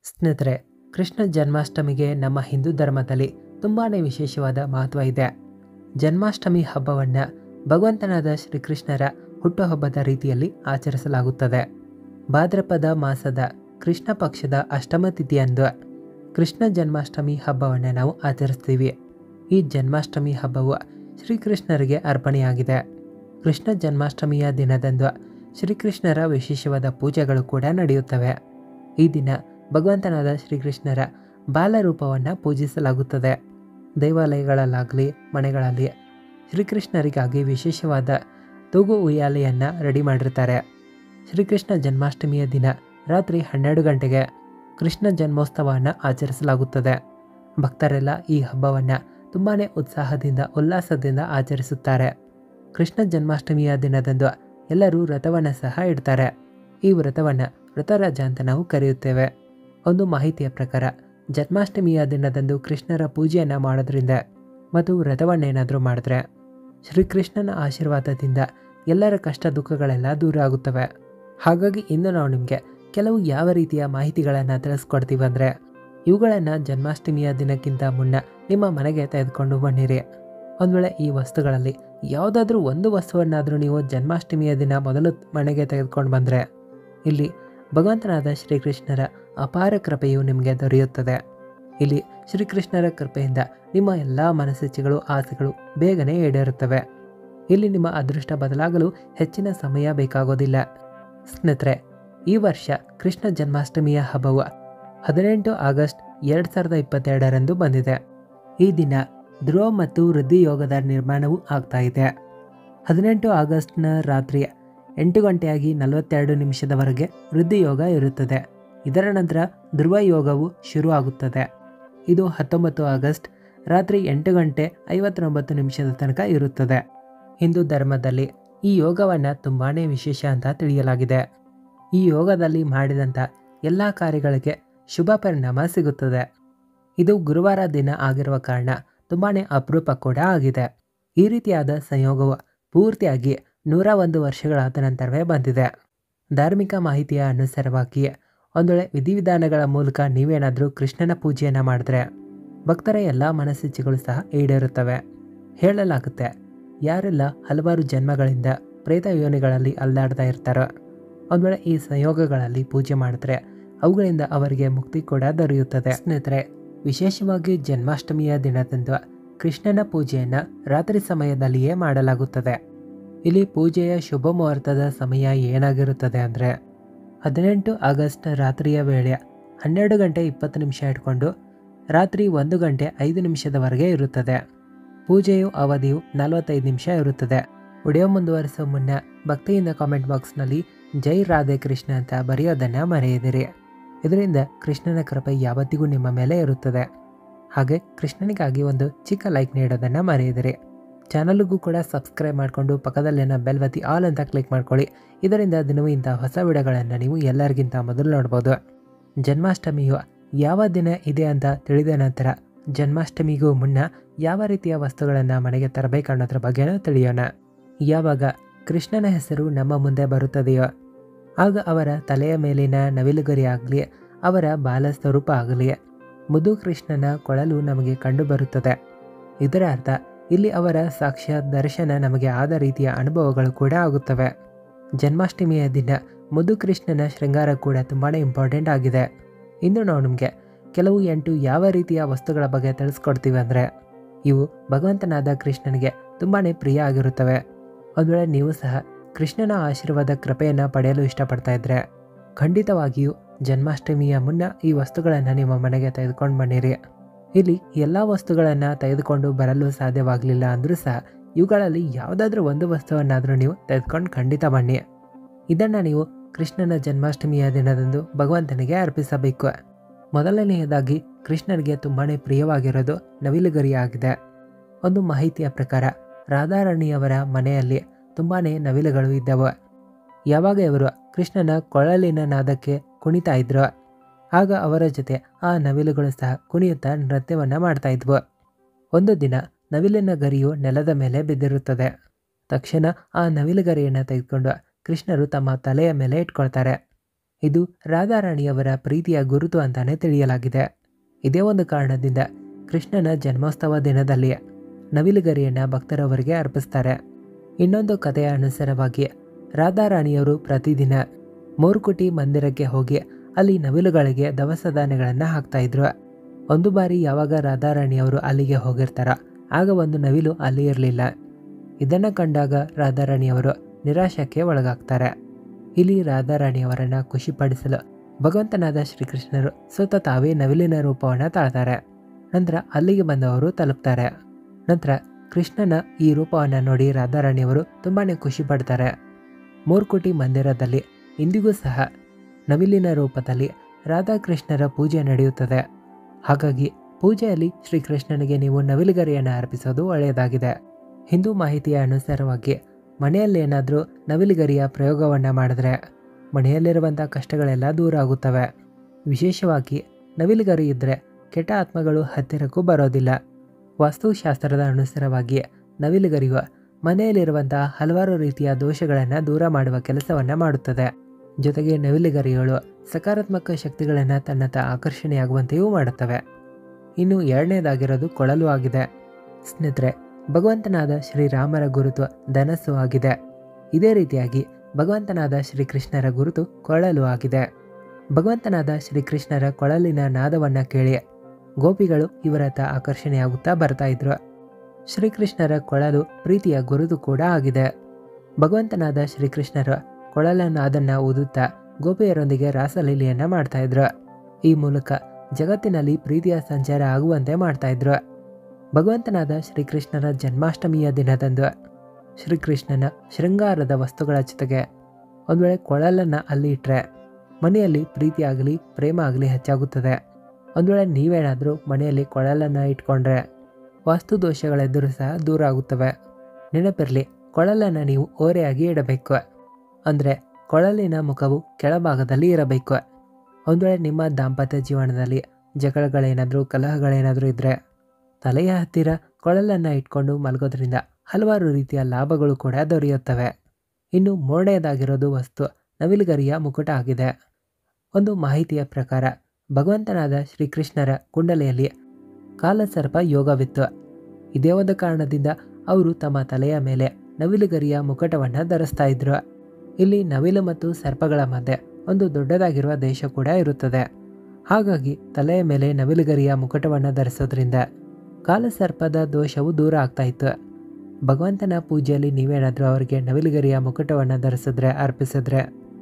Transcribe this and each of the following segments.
ಸ್ನೇಹಿತರೆ ಕೃಷ್ಣ ಜನ್ಮಾಷ್ಟಮಿಗೆ ನಮ್ಮ ಹಿಂದೂ ಧರ್ಮದಲ್ಲಿ ತುಂಬಾ ವಿಶೇಷವಾದ ಮಹತ್ವ ಇದೆ ಜನ್ಮಾಷ್ಟಮಿ ಹಬ್ಬವನ್ನು ಭಗವಂತನಾದ ಶ್ರೀಕೃಷ್ಣರ ಹುಟ್ಟುಹಬ್ಬದ ರೀತಿಯಲ್ಲಿ ಆಚರಿಸಲಾಗುತ್ತದೆ ಭಾದ್ರಪದ ಮಾಸದ ಕೃಷ್ಣ ಪಕ್ಷದ ಅಷ್ಟಮ ತಿಥಿಯಂದು ಕೃಷ್ಣ ಜನ್ಮಾಷ್ಟಮಿ ಹಬ್ಬವನ್ನು ನಾವು ಆಚರಿಸ್ತೀವಿ ಈ ಜನ್ಮಾಷ್ಟಮಿ ಹಬ್ಬವು ಶ್ರೀಕೃಷ್ಣರಿಗೆ ಅರ್ಪಣೆಯಾಗಿದೆ ಕೃಷ್ಣ ಜನ್ಮಾಷ್ಟಮಿಯ ದಿನದಂದು ಶ್ರೀಕೃಷ್ಣರ ವಿಶೇಷವಾದ ಪೂಜೆಗಳು ಕೂಡ ನಡೆಯುತ್ತವೆ ಈ ದಿನ ಭಗವಂತನಾದ ಶ್ರೀಕೃಷ್ಣರ ಬಾಲರೂಪವನ್ನು ಪೂಜಿಸಲಾಗುತ್ತದೆ ದೇವಾಲಯಗಳಲ್ಲಾಗಲಿ ಮನೆಗಳಲ್ಲಿ ಶ್ರೀಕೃಷ್ಣರಿಗಾಗಿ ವಿಶೇಷವಾದ ತೂಗು ಉಯ್ಯಾಲೆಯನ್ನು ರೆಡಿ ಮಾಡಿರ್ತಾರೆ ಶ್ರೀಕೃಷ್ಣ ಜನ್ಮಾಷ್ಟಮಿಯ ದಿನ ರಾತ್ರಿ ಹನ್ನೆರಡು ಗಂಟೆಗೆ ಕೃಷ್ಣ ಜನ್ಮೋತ್ಸವವನ್ನು ಆಚರಿಸಲಾಗುತ್ತದೆ ಭಕ್ತರೆಲ್ಲ ಈ ಹಬ್ಬವನ್ನು ತುಂಬಾ ಉತ್ಸಾಹದಿಂದ ಉಲ್ಲಾಸದಿಂದ ಆಚರಿಸುತ್ತಾರೆ ಕೃಷ್ಣ ಜನ್ಮಾಷ್ಟಮಿಯ ದಿನದಂದು ಎಲ್ಲರೂ ವ್ರತವನ್ನು ಸಹ ಇಡ್ತಾರೆ ಈ ವ್ರತವನ್ನು ವ್ರತರಾಜ ಅಂತ ನಾವು ಕರೆಯುತ್ತೇವೆ ಒಂದು ಮಾಹಿತಿಯ ಪ್ರಕಾರ ಜನ್ಮಾಷ್ಟಮಿಯ ದಿನದಂದು ಕೃಷ್ಣರ ಪೂಜೆಯನ್ನು ಮಾಡೋದ್ರಿಂದ ಮತ್ತು ವ್ರತವನ್ನೇನಾದರೂ ಮಾಡಿದ್ರೆ ಶ್ರೀಕೃಷ್ಣನ ಆಶೀರ್ವಾದದಿಂದ ಎಲ್ಲರ ಕಷ್ಟ ದುಃಖಗಳೆಲ್ಲ ದೂರ ಆಗುತ್ತವೆ ಹಾಗಾಗಿ ಇಂದು ನಾವು ನಿಮಗೆ ಕೆಲವು ಯಾವ ರೀತಿಯ ಮಾಹಿತಿಗಳನ್ನು ತಿಳಿಸ್ಕೊಡ್ತೀವಿ ಅಂದರೆ ಇವುಗಳನ್ನು ಜನ್ಮಾಷ್ಟಮಿಯ ದಿನಕ್ಕಿಂತ ಮುನ್ನ ನಿಮ್ಮ ಮನೆಗೆ ತೆಗೆದುಕೊಂಡು ಬನ್ನಿರಿ ಒಂದು ವೇಳೆ ಈ ವಸ್ತುಗಳಲ್ಲಿ ಯಾವುದಾದ್ರೂ ಒಂದು ವಸ್ತುವನ್ನಾದರೂ ನೀವು ಜನ್ಮಾಷ್ಟಮಿಯ ದಿನ ಮೊದಲು ಮನೆಗೆ ತೆಗೆದುಕೊಂಡು ಬಂದರೆ ಇಲ್ಲಿ ಭಗವಂತನಾದ ಶ್ರೀಕೃಷ್ಣರ ಅಪಾರ ಕೃಪೆಯು ನಿಮಗೆ ದೊರೆಯುತ್ತದೆ ಇಲ್ಲಿ ಶ್ರೀಕೃಷ್ಣರ ಕೃಪೆಯಿಂದ ನಿಮ್ಮ ಎಲ್ಲ ಮನಸ್ಸಿಚ್ಛೆಗಳು ಆಸೆಗಳು ಬೇಗನೆ ಈಡೇರುತ್ತವೆ ಇಲ್ಲಿ ನಿಮ್ಮ ಅದೃಷ್ಟ ಬದಲಾಗಲು ಹೆಚ್ಚಿನ ಸಮಯ ಬೇಕಾಗೋದಿಲ್ಲ ಸ್ನೇಹಿತರೆ ಈ ವರ್ಷ ಕೃಷ್ಣ ಜನ್ಮಾಷ್ಟಮಿಯ ಹಬ್ಬವು ಹದಿನೆಂಟು ಆಗಸ್ಟ್ ಎರಡು ಸಾವಿರದ ಇಪ್ಪತ್ತೆರಡರಂದು ಬಂದಿದೆ ಈ ದಿನ ಧ್ರುವ ಮತ್ತು ವೃದ್ಧಿ ಯೋಗದ ನಿರ್ಮಾಣವೂ ಆಗ್ತಾ ಇದೆ ಹದಿನೆಂಟು ಆಗಸ್ಟ್ನ ರಾತ್ರಿ ಎಂಟು ಗಂಟೆಯಾಗಿ ನಲವತ್ತೆರಡು ನಿಮಿಷದವರೆಗೆ ವೃದ್ಧಿ ಯೋಗ ಇರುತ್ತದೆ ಇದರ ನಂತರ ಧ್ರುವ ಯೋಗವು ಶುರು ಆಗುತ್ತದೆ ಇದು ಹತ್ತೊಂಬತ್ತು ಆಗಸ್ಟ್ ರಾತ್ರಿ ಎಂಟು ಗಂಟೆ ಐವತ್ತೊಂಬತ್ತು ನಿಮಿಷದ ತನಕ ಇರುತ್ತದೆ ಹಿಂದೂ ಧರ್ಮದಲ್ಲಿ ಈ ಯೋಗವನ್ನು ತುಂಬಾ ವಿಶೇಷ ಅಂತ ತಿಳಿಯಲಾಗಿದೆ ಈ ಯೋಗದಲ್ಲಿ ಮಾಡಿದಂಥ ಎಲ್ಲ ಕಾರ್ಯಗಳಿಗೆ ಶುಭ ಪರಿಣಾಮ ಸಿಗುತ್ತದೆ ಇದು ಗುರುವಾರ ದಿನ ಆಗಿರುವ ಕಾರಣ ತುಂಬಾ ಅಪರೂಪ ಕೂಡ ಆಗಿದೆ ಈ ರೀತಿಯಾದ ಸಂಯೋಗವು ಪೂರ್ತಿಯಾಗಿ ನೂರ ಒಂದು ವರ್ಷಗಳಾದ ನಂತರವೇ ಬಂದಿದೆ ಧಾರ್ಮಿಕ ಮಾಹಿತಿಯ ಅನುಸಾರವಾಗಿ ಒಂದು ವೇಳೆ ವಿಧಿವಿಧಾನಗಳ ಮೂಲಕ ನೀವೇನಾದರೂ ಕೃಷ್ಣನ ಪೂಜೆಯನ್ನು ಮಾಡಿದ್ರೆ ಭಕ್ತರ ಎಲ್ಲ ಮನಸ್ಸಿಚ್ಛೆಗಳು ಸಹ ಈಡೇರುತ್ತವೆ ಹೇಳಲಾಗುತ್ತೆ ಯಾರೆಲ್ಲ ಹಲವಾರು ಜನ್ಮಗಳಿಂದ ಪ್ರೇತ ಯೋನಿಗಳಲ್ಲಿ ಅಲ್ಲಾಡ್ತಾ ಇರ್ತಾರೋ ಒಂದು ವೇಳೆ ಈ ಸಂಯೋಗಗಳಲ್ಲಿ ಪೂಜೆ ಮಾಡಿದ್ರೆ ಅವುಗಳಿಂದ ಅವರಿಗೆ ಮುಕ್ತಿ ಕೂಡ ದೊರೆಯುತ್ತದೆ ಸ್ನೇಹಿತರೆ ವಿಶೇಷವಾಗಿ ಜನ್ಮಾಷ್ಟಮಿಯ ದಿನದಂದು ಕೃಷ್ಣನ ಪೂಜೆಯನ್ನು ರಾತ್ರಿ ಸಮಯದಲ್ಲಿಯೇ ಮಾಡಲಾಗುತ್ತದೆ ಇಲ್ಲಿ ಪೂಜೆಯ ಶುಭ ಮುಹೂರ್ತದ ಸಮಯ ಏನಾಗಿರುತ್ತದೆ ಅಂದರೆ ಹದಿನೆಂಟು ಆಗಸ್ಟ್ ರಾತ್ರಿಯ ವೇಳೆ ಹನ್ನೆರಡು ಗಂಟೆ ಇಪ್ಪತ್ತು ನಿಮಿಷ ಇಟ್ಕೊಂಡು ರಾತ್ರಿ ಒಂದು ಗಂಟೆ ಐದು ನಿಮಿಷದವರೆಗೆ ಇರುತ್ತದೆ ಪೂಜೆಯು ಅವಧಿಯು ನಲವತ್ತೈದು ನಿಮಿಷ ಇರುತ್ತದೆ ವಿಡಿಯೋ ಮುಂದುವರಿಸೋ ಮುನ್ನ ಭಕ್ತಿಯಿಂದ ಕಾಮೆಂಟ್ ಬಾಕ್ಸ್ನಲ್ಲಿ ಜೈ ರಾಧೆ ಕೃಷ್ಣ ಅಂತ ಬರೆಯೋದನ್ನು ಮರೆಯದಿರಿ ಇದರಿಂದ ಕೃಷ್ಣನ ಕೃಪೆ ಯಾವತ್ತಿಗೂ ನಿಮ್ಮ ಮೇಲೆ ಇರುತ್ತದೆ ಹಾಗೆ ಕೃಷ್ಣನಿಗಾಗಿ ಒಂದು ಚಿಕ್ಕ ಲೈಕ್ ನೀಡೋದನ್ನು ಮರೆಯದಿರಿ ಚಾನಲ್ಗೂ ಕೂಡ ಸಬ್ಸ್ಕ್ರೈಬ್ ಮಾಡಿಕೊಂಡು ಪಕ್ಕದಲ್ಲಿನ ಬೆಲ್ ಒತ್ತಿ ಆಲ್ ಅಂತ ಕ್ಲಿಕ್ ಮಾಡ್ಕೊಳ್ಳಿ ಇದರಿಂದ ದಿನವೂ ಇಂಥ ಹೊಸ ವಿಡಿಯೋಗಳನ್ನು ನೀವು ಎಲ್ಲರಿಗಿಂತ ಮೊದಲು ನೋಡ್ಬೋದು ಜನ್ಮಾಷ್ಟಮಿಯು ಯಾವ ದಿನ ಇದೆ ಅಂತ ತಿಳಿದ ನಂತರ ಜನ್ಮಾಷ್ಟಮಿಗೂ ಮುನ್ನ ಯಾವ ರೀತಿಯ ವಸ್ತುಗಳನ್ನು ಮನೆಗೆ ತರಬೇಕು ಅನ್ನೋದ್ರ ಬಗ್ಗೆನೂ ತಿಳಿಯೋಣ ಯಾವಾಗ ಕೃಷ್ಣನ ಹೆಸರು ನಮ್ಮ ಮುಂದೆ ಬರುತ್ತದೆಯೋ ಆಗ ಅವರ ತಲೆಯ ಮೇಲಿನ ನವಿಲುಗರಿ ಆಗಲಿ ಅವರ ಬಾಲ ಸ್ವರೂಪ ಆಗಲಿ ಮುದು ಕೃಷ್ಣನ ಕೊಳಲು ನಮಗೆ ಕಂಡುಬರುತ್ತದೆ ಇದರ ಅರ್ಥ ಇಲ್ಲಿ ಅವರ ಸಾಕ್ಷಾತ್ ದರ್ಶನ ನಮಗೆ ಆದ ರೀತಿಯ ಅನುಭವಗಳು ಕೂಡ ಆಗುತ್ತವೆ ಜನ್ಮಾಷ್ಟಮಿಯ ದಿನ ಮುದು ಕೃಷ್ಣನ ಶೃಂಗಾರ ಕೂಡ ತುಂಬಾ ಇಂಪಾರ್ಟೆಂಟ್ ಆಗಿದೆ ಇಂದು ನಾವು ನಿಮಗೆ ಕೆಲವು ಎಂಟು ಯಾವ ರೀತಿಯ ವಸ್ತುಗಳ ಬಗ್ಗೆ ತಿಳಿಸ್ಕೊಡ್ತೀವಿ ಅಂದರೆ ಇವು ಭಗವಂತನಾದ ಕೃಷ್ಣನಿಗೆ ತುಂಬಾ ಪ್ರಿಯ ಆಗಿರುತ್ತವೆ ಒಂದು ವೇಳೆ ನೀವು ಸಹ ಕೃಷ್ಣನ ಆಶೀರ್ವಾದ ಕೃಪೆಯನ್ನು ಪಡೆಯಲು ಇಷ್ಟಪಡ್ತಾ ಇದ್ರೆ ಖಂಡಿತವಾಗಿಯೂ ಜನ್ಮಾಷ್ಟಮಿಯ ಮುನ್ನ ಈ ವಸ್ತುಗಳನ್ನು ನಿಮ್ಮ ಮನೆಗೆ ತೆಗೆದುಕೊಂಡು ಬನ್ನಿರಿ ಇಲ್ಲಿ ಎಲ್ಲ ವಸ್ತುಗಳನ್ನು ತೆಗೆದುಕೊಂಡು ಬರಲು ಸಾಧ್ಯವಾಗಲಿಲ್ಲ ಅಂದರೂ ಸಹ ಇವುಗಳಲ್ಲಿ ಯಾವುದಾದ್ರೂ ಒಂದು ವಸ್ತುವನ್ನಾದರೂ ನೀವು ತೆಗೆದುಕೊಂಡು ಖಂಡಿತ ಬನ್ನಿ ಇದನ್ನು ನೀವು ಕೃಷ್ಣನ ಜನ್ಮಾಷ್ಟಮಿಯ ದಿನದಂದು ಭಗವಂತನಿಗೆ ಅರ್ಪಿಸಬೇಕು ಮೊದಲನೆಯದಾಗಿ ಕೃಷ್ಣನಿಗೆ ತುಂಬಾ ಪ್ರಿಯವಾಗಿರೋದು ನವಿಲುಗರಿ ಆಗಿದೆ ಒಂದು ಮಾಹಿತಿಯ ಪ್ರಕಾರ ರಾಧಾರಾಣಿಯವರ ಮನೆಯಲ್ಲಿ ತುಂಬಾ ನವಿಲುಗಳು ಇದ್ದವು ಯಾವಾಗ ಇವರು ಕೃಷ್ಣನ ಕೊಳಲಿನ ನಾದಕ್ಕೆ ಕುಣಿತಾ ಇದ್ರು ಆಗ ಅವರ ಜೊತೆ ಆ ನವಿಲುಗಳು ಸಹ ಕುಣಿಯುತ್ತಾ ನೃತ್ಯವನ್ನು ಮಾಡ್ತಾ ಇದ್ವು ಒಂದು ದಿನ ನವಿಲಿನ ಗರಿಯು ನೆಲದ ಮೇಲೆ ಬಿದ್ದಿರುತ್ತದೆ ತಕ್ಷಣ ಆ ನವಿಲುಗರಿಯನ್ನು ತೆಗೆದುಕೊಂಡು ಕೃಷ್ಣರು ತಮ್ಮ ತಲೆಯ ಮೇಲೆ ಇಟ್ಕೊಳ್ತಾರೆ ಇದು ರಾಧಾರಾಣಿಯವರ ಪ್ರೀತಿಯ ಗುರುತು ಅಂತಾನೆ ತಿಳಿಯಲಾಗಿದೆ ಇದೇ ಒಂದು ಕಾರಣದಿಂದ ಕೃಷ್ಣನ ಜನ್ಮೋತ್ಸವ ದಿನದಲ್ಲಿ ನವಿಲುಗರಿಯನ್ನು ಭಕ್ತರವರಿಗೆ ಅರ್ಪಿಸ್ತಾರೆ ಇನ್ನೊಂದು ಕಥೆಯ ಅನುಸಾರವಾಗಿ ರಾಧಾರಾಣಿಯವರು ಪ್ರತಿದಿನ ಮೂರ್ಕುಟಿ ಮಂದಿರಕ್ಕೆ ಹೋಗಿ ಅಲ್ಲಿ ನವಿಲುಗಳಿಗೆ ದವಸ ಧಾನ್ಯಗಳನ್ನು ಹಾಕ್ತಾ ಇದ್ರು ಒಂದು ಬಾರಿ ಯಾವಾಗ ರಾಧಾರಾಣಿಯವರು ಅಲ್ಲಿಗೆ ಹೋಗಿರ್ತಾರ ಆಗ ಒಂದು ನವಿಲು ಅಲ್ಲಿ ಇರಲಿಲ್ಲ ಇದನ್ನು ಕಂಡಾಗ ರಾಧಾರಾಣಿಯವರು ನಿರಾಶಕ್ಕೆ ಒಳಗಾಗ್ತಾರೆ ಇಲ್ಲಿ ರಾಧಾರಾಣಿಯವರನ್ನ ಖುಷಿಪಡಿಸಲು ಭಗವಂತನಾದ ಶ್ರೀಕೃಷ್ಣರು ಸ್ವತಃ ತಾವೇ ನವಿಲಿನ ರೂಪವನ್ನು ತಾಳ್ತಾರೆ ನಂತರ ಅಲ್ಲಿಗೆ ಬಂದವರು ತಲುಪ್ತಾರೆ ನಂತರ ಕೃಷ್ಣನ ಈ ರೂಪವನ್ನು ನೋಡಿ ರಾಧಾರಾಣಿಯವರು ತುಂಬಾ ಖುಷಿ ಪಡ್ತಾರೆ ಮೂರ್ಕುಟಿ ಮಂದಿರದಲ್ಲಿ ಇಂದಿಗೂ ಸಹ ನವಿಲಿನ ರೂಪದಲ್ಲಿ ರಾಧಾಕೃಷ್ಣರ ಪೂಜೆ ನಡೆಯುತ್ತದೆ ಹಾಗಾಗಿ ಪೂಜೆಯಲ್ಲಿ ಶ್ರೀಕೃಷ್ಣನಿಗೆ ನೀವು ನವಿಲುಗರಿಯನ್ನು ಅರ್ಪಿಸೋದು ಒಳ್ಳೆಯದಾಗಿದೆ ಹಿಂದೂ ಮಾಹಿತಿಯ ಅನುಸಾರವಾಗಿ ಮನೆಯಲ್ಲಿ ಏನಾದರೂ ನವಿಲುಗರಿಯ ಪ್ರಯೋಗವನ್ನು ಮಾಡಿದ್ರೆ ಮನೆಯಲ್ಲಿರುವಂಥ ಕಷ್ಟಗಳೆಲ್ಲ ದೂರ ಆಗುತ್ತವೆ ವಿಶೇಷವಾಗಿ ನವಿಲುಗರಿ ಇದ್ದರೆ ಕೆಟ್ಟ ಆತ್ಮಗಳು ಹತ್ತಿರಕ್ಕೂ ಬರೋದಿಲ್ಲ ವಾಸ್ತುಶಾಸ್ತ್ರದ ಅನುಸಾರವಾಗಿ ನವಿಲುಗರಿಯು ಮನೆಯಲ್ಲಿರುವಂತಹ ಹಲವಾರು ರೀತಿಯ ದೋಷಗಳನ್ನು ದೂರ ಮಾಡುವ ಕೆಲಸವನ್ನು ಮಾಡುತ್ತದೆ ಜೊತೆಗೆ ನವಿಲುಗರಿಗಳು ಸಕಾರಾತ್ಮಕ ಶಕ್ತಿಗಳನ್ನು ತನ್ನತ್ತ ಆಕರ್ಷಣೆಯಾಗುವಂತೆಯೂ ಮಾಡುತ್ತವೆ ಇನ್ನು ಎರಡನೇದಾಗಿರೋದು ಕೊಳಲು ಆಗಿದೆ ಸ್ನೇಹಿತರೆ ಭಗವಂತನಾದ ಶ್ರೀರಾಮರ ಗುರುತು ಧನಸ್ಸು ಆಗಿದೆ ಇದೇ ರೀತಿಯಾಗಿ ಭಗವಂತನಾದ ಶ್ರೀಕೃಷ್ಣರ ಗುರುತು ಕೊಳಲು ಆಗಿದೆ ಭಗವಂತನಾದ ಶ್ರೀಕೃಷ್ಣರ ಕೊಳಲಿನ ನಾದವನ್ನು ಕೇಳಿ ಗೋಪಿಗಳು ಇವರತ್ತ ಆಕರ್ಷಣೆಯಾಗುತ್ತಾ ಬರ್ತಾ ಇದ್ರು ಶ್ರೀಕೃಷ್ಣರ ಕೊಳಲು ಪ್ರೀತಿಯ ಗುರುತು ಕೂಡ ಆಗಿದೆ ಭಗವಂತನಾದ ಶ್ರೀಕೃಷ್ಣರ ಕೊಳಲ ನಾದನ್ನ ಊದುತ್ತಾ ಗೋಪಿಯರೊಂದಿಗೆ ರಾಸಲೀಲೆಯನ್ನ ಮಾಡ್ತಾ ಇದ್ರು ಈ ಮೂಲಕ ಜಗತ್ತಿನಲ್ಲಿ ಪ್ರೀತಿಯ ಸಂಚಾರ ಆಗುವಂತೆ ಮಾಡ್ತಾ ಇದ್ರು ಭಗವಂತನಾದ ಶ್ರೀಕೃಷ್ಣನ ಜನ್ಮಾಷ್ಟಮಿಯ ದಿನದಂದು ಶ್ರೀಕೃಷ್ಣನ ಶೃಂಗಾರದ ವಸ್ತುಗಳ ಜೊತೆಗೆ ಒಂದು ವೇಳೆ ಕೊಳಲನ್ನು ಅಲ್ಲಿ ಇಟ್ಟರೆ ಮನೆಯಲ್ಲಿ ಪ್ರೀತಿ ಆಗಲಿ ಪ್ರೇಮ ಆಗಲಿ ಹೆಚ್ಚಾಗುತ್ತದೆ ಒಂದು ವೇಳೆ ನೀವೇನಾದರೂ ಮನೆಯಲ್ಲಿ ಕೊಳಲನ್ನು ಇಟ್ಕೊಂಡ್ರೆ ವಾಸ್ತು ದೋಷಗಳೆದ್ದರೂ ಸಹ ದೂರ ಆಗುತ್ತವೆ ನೆನಪಿರಲಿ ಕೊಳಲನ್ನು ನೀವು ಓರೆಯಾಗಿ ಇಡಬೇಕು ಅಂದರೆ ಕೊಳಲಿನ ಮುಖವು ಕೆಳಭಾಗದಲ್ಲಿ ಇರಬೇಕು ಒಂದು ವೇಳೆ ನಿಮ್ಮ ದಾಂಪತ್ಯ ಜೀವನದಲ್ಲಿ ಜಗಳಗಳೇನಾದರೂ ಕಲಹಗಳೇನಾದರೂ ಇದ್ದರೆ ತಲೆಯ ಹತ್ತಿರ ಕೊಳಲನ್ನು ಇಟ್ಕೊಂಡು ಮಲಗೋದ್ರಿಂದ ಹಲವಾರು ರೀತಿಯ ಲಾಭಗಳು ಕೂಡ ದೊರೆಯುತ್ತವೆ ಇನ್ನು ಮೂರನೆಯದಾಗಿರೋದು ವಸ್ತು ನವಿಲುಗರಿಯ ಮುಕುಟ ಆಗಿದೆ ಒಂದು ಮಾಹಿತಿಯ ಪ್ರಕಾರ ಭಗವಂತನಾದ ಶ್ರೀಕೃಷ್ಣರ ಕುಂಡಲೆಯಲ್ಲಿ ಕಾಲಸರ್ಪ ಯೋಗವಿತ್ತು ಇದೇ ಒಂದು ಕಾರಣದಿಂದ ಅವರು ತಮ್ಮ ತಲೆಯ ಮೇಲೆ ನವಿಲುಗರಿಯ ಮುಕಟವನ್ನು ಧರಿಸ್ತಾ ಇದ್ರು ಇಲ್ಲಿ ನವಿಲು ಮತ್ತು ಸರ್ಪಗಳ ಮಧ್ಯೆ ಒಂದು ದೊಡ್ಡದಾಗಿರುವ ದೇಶ ಕೂಡ ಇರುತ್ತದೆ ಹಾಗಾಗಿ ತಲೆಯ ಮೇಲೆ ನವಿಲುಗರಿಯ ಮುಕಟವನ್ನು ಧರಿಸೋದ್ರಿಂದ ಕಾಲಸರ್ಪದ ದೋಷವು ದೂರ ಆಗ್ತಾ ಇತ್ತು ಭಗವಂತನ ಪೂಜೆಯಲ್ಲಿ ನೀವೇನಾದರೂ ಅವರಿಗೆ ನವಿಲುಗರಿಯ ಮುಕಟವನ್ನು ಧರಿಸಿದ್ರೆ ಅರ್ಪಿಸಿದ್ರೆ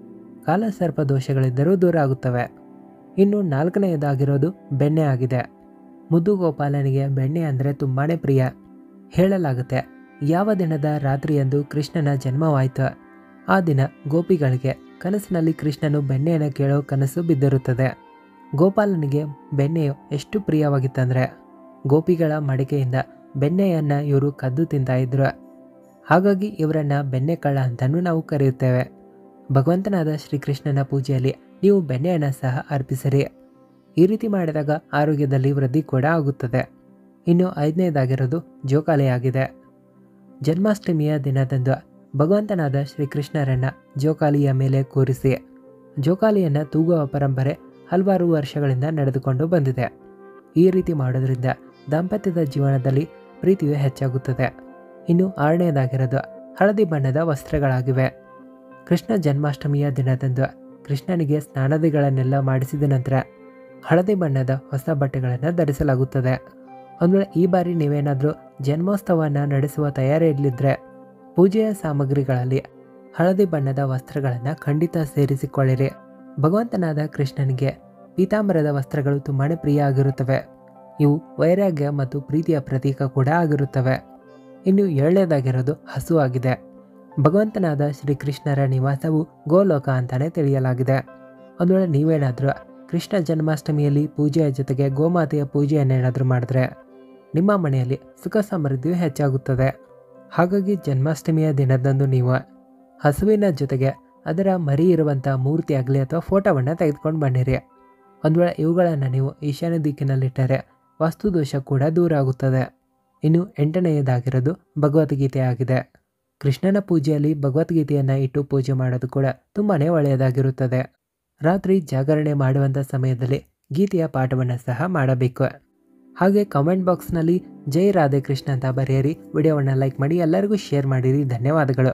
ಕಾಲಸರ್ಪ ದೋಷಗಳಿದ್ದರೂ ದೂರ ಆಗುತ್ತವೆ ಇನ್ನು ನಾಲ್ಕನೆಯದಾಗಿರೋದು ಬೆಣ್ಣೆ ಆಗಿದೆ ಮುದ್ದು ಗೋಪಾಲನಿಗೆ ಬೆಣ್ಣೆ ಅಂದರೆ ತುಂಬಾ ಪ್ರಿಯ ಹೇಳಲಾಗುತ್ತೆ ಯಾವ ದಿನದ ರಾತ್ರಿಯಂದು ಕೃಷ್ಣನ ಜನ್ಮವಾಯಿತು ಆ ದಿನ ಗೋಪಿಗಳಿಗೆ ಕನಸಿನಲ್ಲಿ ಕೃಷ್ಣನು ಬೆಣ್ಣೆಯನ್ನು ಕೇಳೋ ಕನಸು ಬಿದ್ದಿರುತ್ತದೆ ಗೋಪಾಲನಿಗೆ ಬೆಣ್ಣೆಯು ಎಷ್ಟು ಪ್ರಿಯವಾಗಿತ್ತಂದರೆ ಗೋಪಿಗಳ ಮಡಿಕೆಯಿಂದ ಬೆಣ್ಣೆಯನ್ನು ಇವರು ಕದ್ದು ತಿಂತಾ ಇದ್ರು ಹಾಗಾಗಿ ಇವರನ್ನ ಬೆಣ್ಣೆ ಕಳ್ಳ ಅಂತಲೂ ನಾವು ಕರೆಯುತ್ತೇವೆ ಭಗವಂತನಾದ ಶ್ರೀಕೃಷ್ಣನ ಪೂಜೆಯಲ್ಲಿ ನೀವು ಬೆಣ್ಣೆಯನ್ನು ಸಹ ಅರ್ಪಿಸಿರಿ ಈ ರೀತಿ ಮಾಡಿದಾಗ ಆರೋಗ್ಯದಲ್ಲಿ ವೃದ್ಧಿ ಕೂಡ ಆಗುತ್ತದೆ ಇನ್ನು ಐದನೇದಾಗಿರೋದು ಜೋಕಾಲಿಯಾಗಿದೆ ಜನ್ಮಾಷ್ಟಮಿಯ ದಿನದಂದು ಭಗವಂತನಾದ ಶ್ರೀಕೃಷ್ಣರನ್ನ ಜೋಕಾಲಿಯ ಮೇಲೆ ಕೂರಿಸಿ ಜೋಕಾಲಿಯನ್ನು ತೂಗುವ ಪರಂಪರೆ ಹಲವಾರು ವರ್ಷಗಳಿಂದ ನಡೆದುಕೊಂಡು ಬಂದಿದೆ ಈ ರೀತಿ ಮಾಡೋದ್ರಿಂದ ದಾಂಪತ್ಯದ ಜೀವನದಲ್ಲಿ ಪ್ರೀತಿಯು ಹೆಚ್ಚಾಗುತ್ತದೆ ಇನ್ನು ಆರನೆಯದಾಗಿರೋದು ಹಳದಿ ಬಣ್ಣದ ವಸ್ತ್ರಗಳಾಗಿವೆ ಕೃಷ್ಣ ಜನ್ಮಾಷ್ಟಮಿಯ ದಿನದಂದು ಕೃಷ್ಣನಿಗೆ ಸ್ನಾನದಿಗಳನ್ನೆಲ್ಲ ಮಾಡಿಸಿದ ನಂತರ ಹಳದಿ ಬಣ್ಣದ ಹೊಸ ಬಟ್ಟೆಗಳನ್ನು ಧರಿಸಲಾಗುತ್ತದೆ ಒಂದು ವೇಳೆ ಈ ಬಾರಿ ನೀವೇನಾದರೂ ಜನ್ಮೋತ್ಸವವನ್ನು ನಡೆಸುವ ತಯಾರಿಯಲ್ಲಿದ್ದರೆ ಪೂಜೆಯ ಸಾಮಗ್ರಿಗಳಲ್ಲಿ ಹಳದಿ ಬಣ್ಣದ ವಸ್ತ್ರಗಳನ್ನು ಖಂಡಿತ ಸೇರಿಸಿಕೊಳ್ಳಿರಿ ಭಗವಂತನಾದ ಕೃಷ್ಣನಿಗೆ ಪೀತಾಂಬರದ ವಸ್ತ್ರಗಳು ತುಂಬಾ ಪ್ರಿಯ ಆಗಿರುತ್ತವೆ ಇವು ವೈರಾಗ್ಯ ಮತ್ತು ಪ್ರೀತಿಯ ಪ್ರತೀಕ ಕೂಡ ಆಗಿರುತ್ತವೆ ಇನ್ನು ಏಳನೇದಾಗಿರೋದು ಹಸು ಆಗಿದೆ ಭಗವಂತನಾದ ಶ್ರೀಕೃಷ್ಣರ ನಿವಾಸವು ಗೋಲೋಕ ಅಂತಾನೆ ತಿಳಿಯಲಾಗಿದೆ ಒಂದು ವೇಳೆ ನೀವೇನಾದರೂ ಕೃಷ್ಣ ಜನ್ಮಾಷ್ಟಮಿಯಲ್ಲಿ ಪೂಜೆಯ ಜೊತೆಗೆ ಗೋಮಾತೆಯ ಪೂಜೆಯನ್ನೇನಾದರೂ ಮಾಡಿದ್ರೆ ನಿಮ್ಮ ಮನೆಯಲ್ಲಿ ಸುಖ ಸಮೃದ್ಧಿಯು ಹೆಚ್ಚಾಗುತ್ತದೆ ಹಾಗಾಗಿ ಜನ್ಮಾಷ್ಟಮಿಯ ದಿನದಂದು ನೀವು ಹಸುವಿನ ಜೊತೆಗೆ ಅದರ ಮರಿ ಇರುವಂಥ ಮೂರ್ತಿ ಆಗಲಿ ಅಥವಾ ಫೋಟೋವನ್ನು ತೆಗೆದುಕೊಂಡು ಬನ್ನಿರಿ ಒಂದು ವೇಳೆ ಇವುಗಳನ್ನು ನೀವು ಈಶಾನ್ಯ ದಿಕ್ಕಿನಲ್ಲಿಟ್ಟರೆ ವಾಸ್ತುದೋಷ ಕೂಡ ದೂರ ಆಗುತ್ತದೆ ಇನ್ನು ಎಂಟನೆಯದಾಗಿರೋದು ಭಗವದ್ಗೀತೆ ಆಗಿದೆ ಕೃಷ್ಣನ ಪೂಜೆಯಲ್ಲಿ ಭಗವದ್ಗೀತೆಯನ್ನು ಇಟ್ಟು ಪೂಜೆ ಮಾಡೋದು ಕೂಡ ತುಂಬಾ ಒಳ್ಳೆಯದಾಗಿರುತ್ತದೆ ರಾತ್ರಿ ಜಾಗರಣೆ ಮಾಡುವಂಥ ಸಮಯದಲ್ಲಿ ಗೀತೆಯ ಪಾಠವನ್ನು ಸಹ ಮಾಡಬೇಕು ಹಾಗೆ ಕಮೆಂಟ್ ಬಾಕ್ಸ್ನಲ್ಲಿ ಜೈ ರಾಧೆ ಕೃಷ್ಣ ಅಂತ ಬರೆಯಿರಿ ವಿಡಿಯೋವನ್ನು ಲೈಕ್ ಮಾಡಿ ಎಲ್ಲರಿಗೂ ಶೇರ್ ಮಾಡಿರಿ ಧನ್ಯವಾದಗಳು